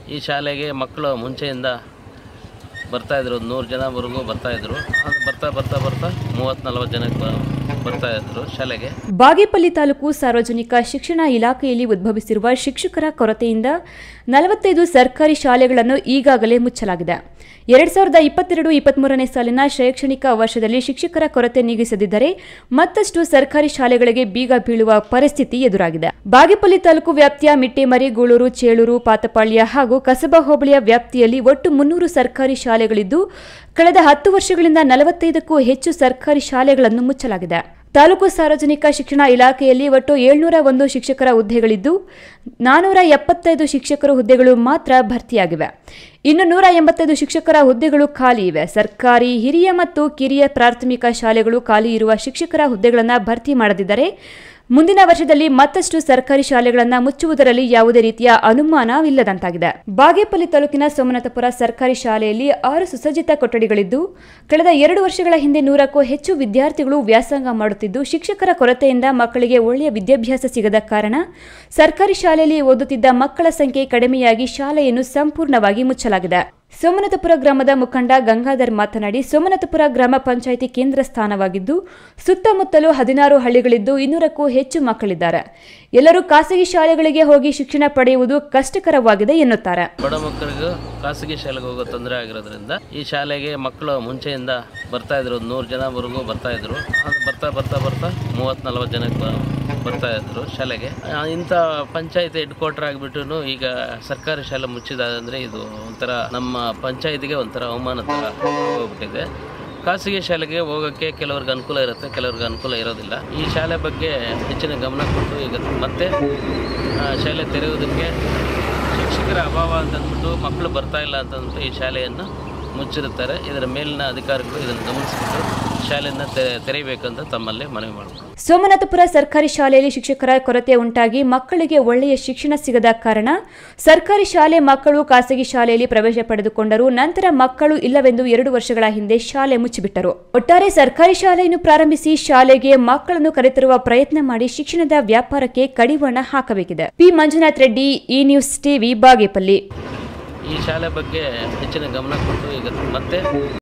ಈ ಶಾಲೆಗೆ ಮಕ್ಕಳು ಮುಂಚೆಯಿಂದ ಬರ್ತಾಯಿದ್ರು ಒಂದು ನೂರು ಜನವರೆಗೂ ಬರ್ತಾಯಿದ್ರು ಅದು ಬರ್ತಾ ಬರ್ತಾ ಬರ್ತಾ ಮೂವತ್ತು ನಲ್ವತ್ತು ಜನಕ್ಕೆ ಬ- ಬರ್ತಾಯಿದ್ರು ಶಾಲೆಗೆ ಬಾಗೇಪಲ್ಲಿ ತಾಲೂಕು ಸಾರ್ವಜನಿಕ ಶಿಕ್ಷಣ ಇಲಾಖೆಯಲ್ಲಿ ಉದ್ಭವಿಸಿರುವ ಶಿಕ್ಷಕರ ಕೊರತೆಯಿಂದ ನಲವತ್ತೈದು ಸರ್ಕಾರಿ ಶಾಲೆಗಳನ್ನು ಈಗಾಗಲೇ ಮುಚ್ಚಲಾಗಿದೆ ಎರಡ್ ಸಾವಿರದ ಇಪ್ಪತ್ತೆರಡು ಇಪ್ಪತ್ಮೂರನೇ ಸಾಲಿನ ಶೈಕ್ಷಣಿಕ ವರ್ಷದಲ್ಲಿ ಶಿಕ್ಷಕರ ಕೊರತೆ ನೀಗಿಸದಿದ್ದರೆ ಮತ್ತಷ್ಟು ಸರ್ಕಾರಿ ಶಾಲೆಗಳಿಗೆ ಬೀಗ ಬೀಳುವ ಪರಿಸ್ಥಿತಿ ಎದುರಾಗಿದೆ ಬಾಗೇಪಲ್ಲಿ ತಾಲೂಕು ವ್ಯಾಪ್ತಿಯ ಮಿಟ್ಟೆಮರಿ ಗೂಳೂರು ಚೇಳೂರು ಪಾತಪಾಳ್ಯ ಹಾಗೂ ಕಸಬಾ ಹೋಬಳಿಯ ವ್ಯಾಪ್ತಿಯಲ್ಲಿ ಒಟ್ಟು ಮುನ್ನೂರು ಸರ್ಕಾರಿ ಶಾಲೆಗಳಿದ್ದು ಕಳೆದ ಹತ್ತು ವರ್ಷಗಳಿಂದ ನಲವತ್ತೈದಕ್ಕೂ ಹೆಚ್ಚು ಸರ್ಕಾರಿ ಶಾಲೆಗಳನ್ನು ಮುಚ್ಚಲಾಗಿದೆ ತಾಲೂಕು ಸಾರ್ವಜನಿಕ ಶಿಕ್ಷಣ ಇಲಾಖೆಯಲ್ಲಿ ಒಟ್ಟು ಏಳ್ನೂರ ಒಂದು ಶಿಕ್ಷಕರ ಹುದ್ದೆಗಳಿದ್ದು ನಾನೂರ ಎಪ್ಪತ್ತೈದು ಶಿಕ್ಷಕರ ಹುದ್ದೆಗಳು ಮಾತ್ರ ಭರ್ತಿಯಾಗಿವೆ ಇನ್ನು ನೂರ ಎಂಬತ್ತೈದು ಶಿಕ್ಷಕರ ಹುದ್ದೆಗಳು ಖಾಲಿ ಇವೆ ಸರ್ಕಾರಿ ಹಿರಿಯ ಮತ್ತು ಕಿರಿಯ ಪ್ರಾಥಮಿಕ ಶಾಲೆಗಳು ಖಾಲಿ ಇರುವ ಶಿಕ್ಷಕರ ಹುದ್ದೆಗಳನ್ನು ಭರ್ತಿ ಮಾಡದಿದ್ದರೆ ಮುಂದಿನ ವರ್ಷದಲ್ಲಿ ಮತ್ತಷ್ಟು ಸರ್ಕಾರಿ ಶಾಲೆಗಳನ್ನು ಮುಚ್ಚುವುದರಲ್ಲಿ ಯಾವುದೇ ರೀತಿಯ ಅನುಮಾನವಿಲ್ಲದಂತಾಗಿದೆ ಬಾಗೇಪಲ್ಲಿ ತಾಲೂಕಿನ ಸೋಮನಾಥಪುರ ಸರ್ಕಾರಿ ಶಾಲೆಯಲ್ಲಿ ಆರು ಸುಸಜ್ಜಿತ ಕೊಠಡಿಗಳಿದ್ದು ಕಳೆದ ಎರಡು ವರ್ಷಗಳ ಹಿಂದೆ ನೂರಕ್ಕೂ ಹೆಚ್ಚು ವಿದ್ಯಾರ್ಥಿಗಳು ವ್ಯಾಸಂಗ ಮಾಡುತ್ತಿದ್ದು ಶಿಕ್ಷಕರ ಕೊರತೆಯಿಂದ ಮಕ್ಕಳಿಗೆ ಒಳ್ಳೆಯ ವಿದ್ಯಾಭ್ಯಾಸ ಸಿಗದ ಕಾರಣ ಸರ್ಕಾರಿ ಶಾಲೆಯಲ್ಲಿ ಓದುತ್ತಿದ್ದ ಮಕ್ಕಳ ಸಂಖ್ಯೆ ಕಡಿಮೆಯಾಗಿ ಶಾಲೆಯನ್ನು ಸಂಪೂರ್ಣವಾಗಿ ಮುಚ್ಚಲಾಗಿದೆ ಸೋಮನಾಥಪುರ ಗ್ರಾಮದ ಮುಖಂಡ ಗಂಗಾಧರ್ ಮಾತನಾಡಿ ಸೋಮನಾಥಪುರ ಗ್ರಾಮ ಪಂಚಾಯಿತಿ ಕೇಂದ್ರ ಸ್ಥಾನವಾಗಿದ್ದು ಸುತ್ತಮುತ್ತಲೂ ಹದಿನಾರು ಹಳ್ಳಿಗಳಿದ್ದು ಇನ್ನೂರಕ್ಕೂ ಹೆಚ್ಚು ಮಕ್ಕಳಿದ್ದಾರೆ ಎಲ್ಲರೂ ಖಾಸಗಿ ಶಾಲೆಗಳಿಗೆ ಹೋಗಿ ಶಿಕ್ಷಣ ಪಡೆಯುವುದು ಕಷ್ಟಕರವಾಗಿದೆ ಎನ್ನುತ್ತಾರೆ ಬಡ ಮಕ್ಕಳಿಗೂ ಖಾಸಗಿ ಶಾಲೆಗೆ ಹೋಗೋ ತೊಂದರೆ ಆಗಿರೋದ್ರಿಂದ ಈ ಶಾಲೆಗೆ ಮಕ್ಕಳು ಮುಂಚೆಯಿಂದ ಬರ್ತಾಯಿದ್ರು ಒಂದು ನೂರು ಜನವರೆಗೂ ಬರ್ತಾಯಿದ್ರು ಅದು ಬರ್ತಾ ಬರ್ತಾ ಬರ್ತಾ ಮೂವತ್ತು ನಲ್ವತ್ತು ಜನಕ್ಕೆ ಬ- ಬರ್ತಾಯಿದ್ರು ಶಾಲೆಗೆ ಆ, ಇಂಥ ಪಂಚಾಯತ್ ಹೆಡ್ ಕ್ವಾರ್ಟರ್ ಆಗಿಬಿಟ್ಟು ಈಗ ಸರ್ಕಾರಿ ಶಾಲೆ ಮುಚ್ಚಿದಾದ್ರೆ ಇದು ಒಂಥರ ನಮ್ಮ ಪಂಚಾಯತಿಗೆ ಒಂಥರ ಅವಮಾನ ಥರ ಹೋಗ್ಬಿಟ್ಟಿದೆ ಖಾಸಗಿ ಶಾಲೆಗೆ ಹೋಗೋಕ್ಕೆ ಕೆಲವ್ರಿಗೆ ಅನುಕೂಲ ಇರುತ್ತೆ ಕೆಲವ್ರಿಗೆ ಅನುಕೂಲ ಇರೋದಿಲ್ಲ ಈ ಶಾಲೆ ಬಗ್ಗೆ ಹೆಚ್ಚಿನ ಗಮನ ಕೊಟ್ಟು ಈಗ ಮತ್ತೆ ಆ, ಶಾಲೆ ತೆರೆಯುವುದಕ್ಕೆ ಶಿಕ್ಷಕರ ಅಭಾವ ಅಂತಂದ್ಬಿಟ್ಟು ಮಕ್ಕಳು ಬರ್ತಾ ಇಲ್ಲ ಅಂತಂದ್ಬಿಟ್ಟು ಈ ಶಾಲೆಯನ್ನು ಮುಚ್ಚಿರುತ್ತಾರೆ ಇದರ ಮೇಲಿನ ಅಧಿಕಾರಿಗಳು ಇದನ್ನು ಗಮನಿಸಿಬಿಟ್ಟು ಶಾಲೆಯನ್ನು ತೆರೆ ತೆರೆಯಬೇಕಂತ ತಮ್ಮಲ್ಲಿ ಮನವಿ ಮಾಡಬೇಕು ಸೋಮನಾಥಪುರ ಸರ್ಕಾರಿ ಶಾಲೆಯಲ್ಲಿ ಶಿಕ್ಷಕರ ಕೊರತೆ ಉಂಟಾಗಿ ಮಕ್ಕಳಿಗೆ ಒಳ್ಳೆಯ ಶಿಕ್ಷಣ ಸಿಗದ ಕಾರಣ ಸರ್ಕಾರಿ ಶಾಲೆ ಮಕ್ಕಳು ಖಾಸಗಿ ಶಾಲೆಯಲ್ಲಿ ಪ್ರವೇಶ ಪಡೆದುಕೊಂಡರು ನಂತರ ಮಕ್ಕಳು ಇಲ್ಲವೆಂದು ಎರಡು ವರ್ಷಗಳ ಹಿಂದೆ ಶಾಲೆ ಮುಚ್ಚಿಬಿಟ್ಟರು ಒಟ್ಟಾರೆ ಸರ್ಕಾರಿ ಶಾಲೆಯನ್ನು ಪ್ರಾರಂಭಿಸಿ ಶಾಲೆಗೆ ಮಕ್ಕಳನ್ನು ಕರೆತರುವ ಪ್ರಯತ್ನ ಮಾಡಿ ಶಿಕ್ಷಣದ ವ್ಯಾಪಾರಕ್ಕೆ ಕಡಿವಾಣ ಹಾಕಬೇಕಿದೆ ಪಿ ಮಂಜುನಾಥ್ ರೆಡ್ಡಿ ಈ ನ್ಯೂಸ್ ಟಿವಿ ಬಾಗೇಪಲ್ಲಿ ಈ ಶಾಲೆ ಬಗ್ಗೆ ಹೆಚ್ಚಿನ ಗಮನ ಕೊಟ್ಟು ಈಗ ಮತ್ತೆ